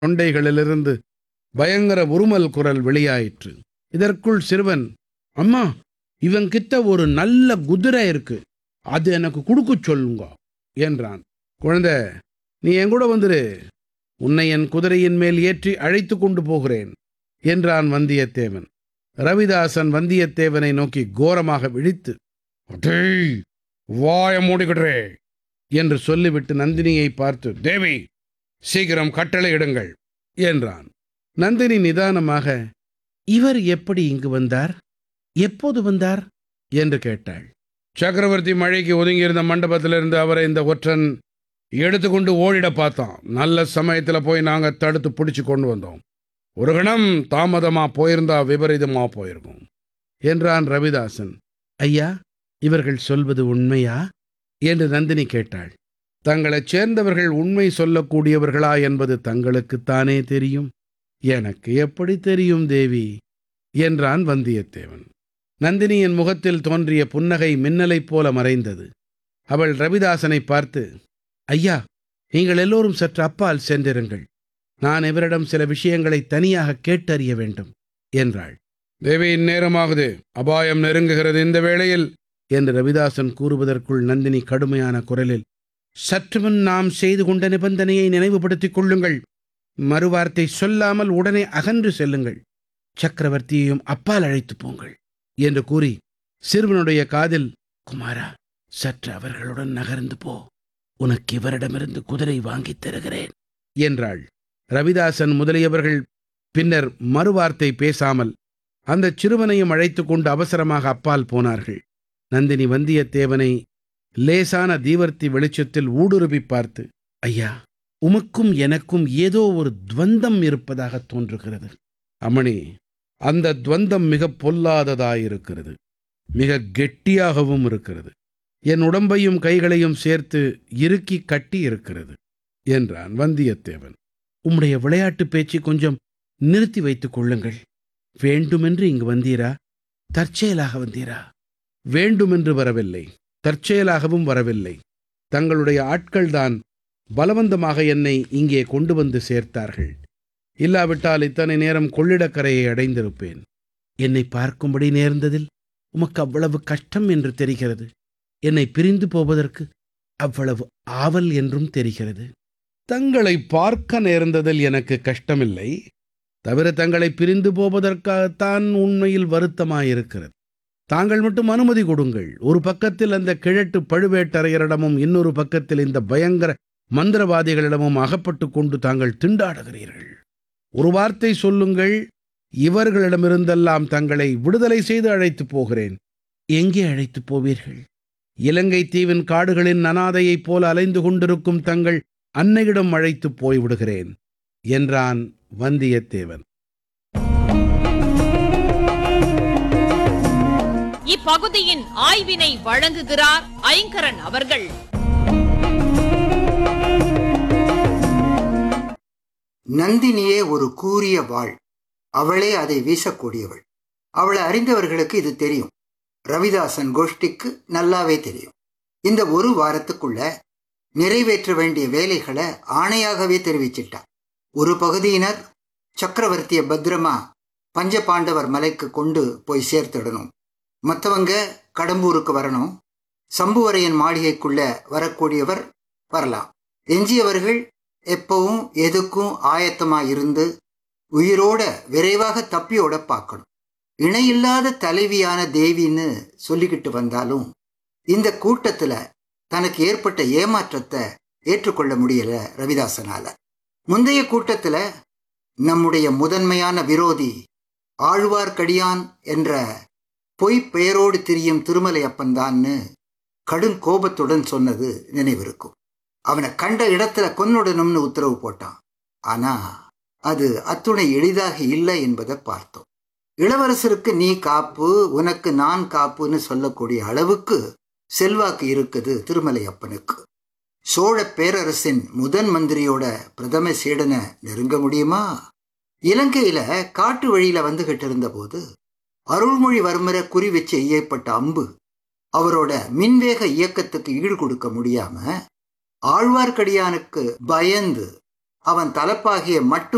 தொண்டைகளிலிருந்து பயங்கர உருமல் குரல் வெளியாயிற்று இதற்குள் சிறுவன் அம்மா இவன்கிட்ட ஒரு நல்ல குதிரை இருக்கு அது எனக்கு கொடுக்கச் சொல்லுங்க என்றான் குழந்தை நீ என் கூட வந்துரு உன்னை என் குதிரையின் மேல் ஏற்றி அழைத்து கொண்டு போகிறேன் என்றான் வந்தியத்தேவன் ரவிதாசன் வந்தியத்தேவனை நோக்கி கோரமாக விழித்து "அடேய், வாய மூடிக்கிடுறே என்று சொல்லிவிட்டு நந்தினியை பார்த்து தேவி சீக்கிரம் கட்டளையிடுங்கள் என்றான் நந்தினி நிதானமாக இவர் எப்படி இங்கு வந்தார் எப்போது வந்தார் என்று கேட்டாள் சக்கரவர்த்தி மழைக்கு ஒதுங்கியிருந்த மண்டபத்திலிருந்து அவரை இந்த ஒற்றன் எடுத்துக்கொண்டு ஓடிட பார்த்தான் நல்ல சமயத்துல போய் நாங்க தடுத்து பிடிச்சு கொண்டு வந்தோம் ஒரு கணம் தாமதமா போயிருந்தா விபரீதமா போயிருக்கும் என்றான் ரவிதாசன் ஐயா இவர்கள் சொல்வது உண்மையா என்று நந்தினி கேட்டாள் தங்களைச் சேர்ந்தவர்கள் உண்மை சொல்லக்கூடியவர்களா என்பது தங்களுக்குத்தானே தெரியும் எனக்கு எப்படி தெரியும் தேவி என்றான் வந்தியத்தேவன் நந்தினியின் முகத்தில் தோன்றிய புன்னகை மின்னலைப் போல மறைந்தது அவள் ரவிதாசனை பார்த்து ஐயா நீங்கள் எல்லோரும் சற்று அப்பால் சென்றிருங்கள் நான் இவரிடம் சில விஷயங்களை தனியாக கேட்டறிய வேண்டும் என்றாள் தேவி இந்நேரமாகுது அபாயம் நெருங்குகிறது இந்த வேளையில் என்று ரவிதாசன் கூறுவதற்குள் நந்தினி கடுமையான குரலில் சற்றுமுன் நாம் செய்து கொண்ட நிபந்தனையை நினைவுபடுத்திக் கொள்ளுங்கள் மறுவார்த்தை சொல்லாமல் உடனே அகன்று செல்லுங்கள் சக்கரவர்த்தியையும் அப்பால் அழைத்துப் போங்கள் என்று கூறி சிறுவனுடைய காதில் குமாரா சற்று அவர்களுடன் நகர்ந்து போ உனக்கு இவரிடமிருந்து குதிரை வாங்கித் தருகிறேன் என்றாள் ரவிதாசன் முதலியவர்கள் பின்னர் மறுவார்த்தை பேசாமல் அந்தச் சிறுவனையும் அழைத்துக் கொண்டு அவசரமாக அப்பால் போனார்கள் நந்தினி வந்தியத்தேவனை லேசான தீவர்த்தி வெளிச்சத்தில் ஊடுருவி பார்த்து ஐயா உமக்கும் எனக்கும் ஏதோ ஒரு துவந்தம் இருப்பதாக தோன்றுகிறது அமணி அந்த துவந்தம் மிக பொல்லாததாயிருக்கிறது மிக கெட்டியாகவும் இருக்கிறது என் உடம்பையும் கைகளையும் சேர்த்து இறுக்கி கட்டி இருக்கிறது என்றான் வந்தியத்தேவன் உம்முடைய விளையாட்டு பேச்சு கொஞ்சம் நிறுத்தி வைத்துக் கொள்ளுங்கள் வேண்டுமென்று இங்கு வந்தீரா தற்செயலாக வந்தீரா வேண்டுமென்று வரவில்லை தற்செயலாகவும் வரவில்லை தங்களுடைய ஆட்கள்தான் பலவந்தமாக என்னை இங்கே கொண்டு வந்து சேர்த்தார்கள் இல்லாவிட்டால் இத்தனை நேரம் கொள்ளிடக்கரையை அடைந்திருப்பேன் என்னை பார்க்கும்படி நேர்ந்ததில் உமக்கு அவ்வளவு கஷ்டம் என்று தெரிகிறது என்னை பிரிந்து போவதற்கு அவ்வளவு ஆவல் என்றும் தெரிகிறது தங்களை பார்க்க நேர்ந்ததில் எனக்கு கஷ்டமில்லை தவிர தங்களை பிரிந்து போவதற்காகத்தான் உண்மையில் வருத்தமாயிருக்கிறது தாங்கள் மட்டும் அனுமதி கொடுங்கள் ஒரு பக்கத்தில் அந்த கிழட்டு பழுவேட்டரையரிடமும் இன்னொரு பக்கத்தில் இந்த பயங்கர மந்திரவாதிகளிடமும் அகப்பட்டு கொண்டு தாங்கள் திண்டாடுகிறீர்கள் ஒரு வார்த்தை சொல்லுங்கள் இவர்களிடமிருந்தெல்லாம் தங்களை விடுதலை செய்து அழைத்துப் போகிறேன் எங்கே அழைத்துப் போவீர்கள் இலங்கை தீவின் காடுகளின் அனாதையைப் போல அலைந்து கொண்டிருக்கும் தங்கள் அன்னையிடம் அழைத்துப் போய்விடுகிறேன் என்றான் வந்தியத்தேவன் இப்பகுதியின் ஆய்வினை வழங்குகிறார் ஐங்கரன் அவர்கள் நந்தினியே ஒரு கூரிய வாள் அவளே அதை வீசக்கூடியவள் அவளை அறிந்தவர்களுக்கு இது தெரியும் ரவிதாசன் கோஷ்டிக்கு நல்லாவே தெரியும் இந்த ஒரு வாரத்துக்குள்ள நிறைவேற்ற வேண்டிய வேலைகளை ஆணையாகவே தெரிவிச்சிட்டா ஒரு பகுதியினர் சக்கரவர்த்திய பத்திரமா பஞ்சபாண்டவர் மலைக்கு கொண்டு போய் சேர்த்துடணும் மற்றவங்க கடம்பூருக்கு வரணும் சம்புவரையன் மாளிகைக்குள்ள வரக்கூடியவர் வரலாம் எஞ்சியவர்கள் எப்பவும் எதுக்கும் ஆயத்தமா இருந்து உயிரோட விரைவாக தப்பியோட பார்க்கணும் இணையில்லாத தலைவியான தேவின்னு சொல்லிக்கிட்டு வந்தாலும் இந்த கூட்டத்துல தனக்கு ஏற்பட்ட ஏமாற்றத்தை ஏற்றுக்கொள்ள முடியல ரவிதாசனால முந்தைய கூட்டத்துல நம்முடைய முதன்மையான விரோதி ஆழ்வார்க்கடியான் என்ற பொய் பெயரோடு திரியும் திருமலை அப்பன்தான்னு கடும் கோபத்துடன் சொன்னது நினைவிருக்கும் அவனை கண்ட இடத்துல கொன்னுடணும்னு உத்தரவு போட்டான் ஆனா அது அத்துணை எளிதாக இல்லை என்பதை பார்த்தோம் இளவரசருக்கு நீ காப்பு உனக்கு நான் காப்புன்னு சொல்லக்கூடிய அளவுக்கு செல்வாக்கு இருக்குது திருமலை அப்பனுக்கு சோழ பேரரசின் முதன் மந்திரியோட பிரதம சீடனை நெருங்க முடியுமா இலங்கையில காட்டு வழியில வந்துகிட்டு இருந்த போது அருள்மொழிவர்மரை குறி வச்சு எய்யப்பட்ட அம்பு அவரோட மின்வேக இயக்கத்துக்கு ஈடு கொடுக்க முடியாம ஆழ்வார்க்கடியானுக்கு பயந்து அவன் தலப்பாகிய மட்டும்